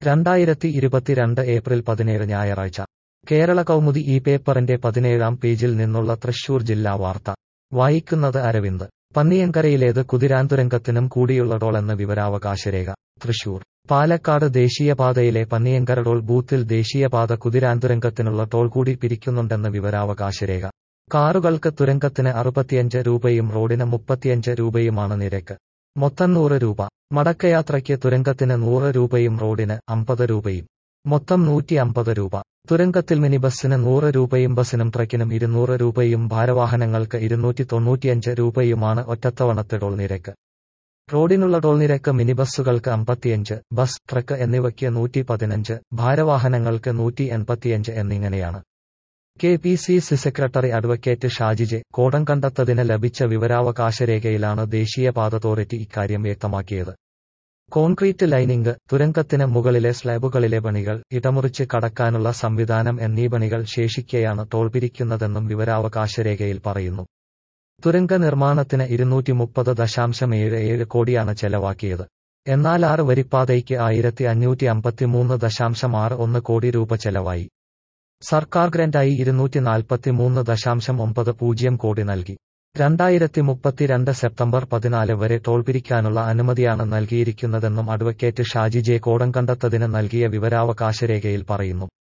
രണ്ടായിരത്തി ഇരുപത്തിരണ്ട് ഏപ്രിൽ പതിനേഴ് ഞായറാഴ്ച കേരള കൗമുദി ഈ പേപ്പറിന്റെ പതിനേഴാം പേജിൽ നിന്നുള്ള തൃശൂർ ജില്ലാ വാർത്ത വായിക്കുന്നത് അരവിന്ദ് പന്നിയങ്കരയിലേത് കുതിരാന്തുരങ്കത്തിനും കൂടിയുള്ള ടോളെന്ന് വിവരാവകാശരേഖ തൃശൂർ പാലക്കാട് ദേശീയപാതയിലെ പന്നിയങ്കര ടോൾ ബൂത്തിൽ ദേശീയപാത കുതിരാന്തുരങ്കത്തിനുള്ള ടോൾ കൂടി പിരിക്കുന്നുണ്ടെന്ന് വിവരാവകാശരേഖ കാറുകൾക്ക് തുരങ്കത്തിന് അറുപത്തിയഞ്ച് രൂപയും റോഡിന് മുപ്പത്തിയഞ്ച് രൂപയുമാണ് നിരക്ക് മൊത്തം നൂറ് രൂപ മടക്കയാത്രയ്ക്ക് തുരങ്കത്തിന് നൂറ് രൂപയും റോഡിന് അമ്പത് രൂപയും മൊത്തം നൂറ്റി അമ്പത് രൂപ തുരങ്കത്തിൽ മിനി ബസ്സിന് നൂറ് രൂപയും ബസ്സിനും ട്രക്കിനും ഇരുന്നൂറ് രൂപയും ഭാരവാഹനങ്ങൾക്ക് ഇരുന്നൂറ്റി തൊണ്ണൂറ്റിയഞ്ച് രൂപയുമാണ് ഒറ്റത്തവണത്തെ ടോൾ നിരക്ക് റോഡിനുള്ള ടോൾ നിരക്ക് മിനി ബസ്സുകൾക്ക് അമ്പത്തിയഞ്ച് ബസ് ട്രക്ക് എന്നിവയ്ക്ക് നൂറ്റി പതിനഞ്ച് ഭാരവാഹനങ്ങൾക്ക് നൂറ്റി എൺപത്തിയഞ്ച് എന്നിങ്ങനെയാണ് K P C C secretary advocate Shaji J കോടം കണ്ടെത്തതിന് ലഭിച്ച വിവരാവകാശരേഖയിലാണ് ദേശീയപാത അതോറിറ്റി ഇക്കാര്യം വ്യക്തമാക്കിയത് കോൺക്രീറ്റ് ലൈനിംഗ് തുരങ്കത്തിന് മുകളിലെ സ്ലാബുകളിലെ പണികൾ ഇടമുറിച്ച് കടക്കാനുള്ള സംവിധാനം എന്നീ പണികൾ ശേഷിക്കെയാണ് ടോൾ പിരിക്കുന്നതെന്നും വിവരാവകാശരേഖയിൽ പറയുന്നു തുരങ്ക നിർമ്മാണത്തിന് ഇരുന്നൂറ്റി മുപ്പത് ദശാംശം ഏഴ് ഏഴ് കോടിയാണ് ചെലവാക്കിയത് എന്നാൽ ആറ് വരിപ്പാതയ്ക്ക് ആയിരത്തി അഞ്ഞൂറ്റി അമ്പത്തിമൂന്ന് ദശാംശം ആറ് ഒന്ന് കോടി രൂപ ചെലവായി സർക്കാർ ഗ്രാന്റായി ഇരുന്നൂറ്റി നാൽപ്പത്തിമൂന്ന് ദശാംശം ഒമ്പത് പൂജ്യം കോടി നൽകി രണ്ടായിരത്തി മുപ്പത്തിരണ്ട് സെപ്റ്റംബർ പതിനാല് വരെ ടോൾ പിരിക്കാനുള്ള അനുമതിയാണ് നൽകിയിരിക്കുന്നതെന്നും അഡ്വക്കേറ്റ് ഷാജി ജെ കോടം കണ്ടെത്തതിന് നൽകിയ വിവരാവകാശരേഖയിൽ പറയുന്നു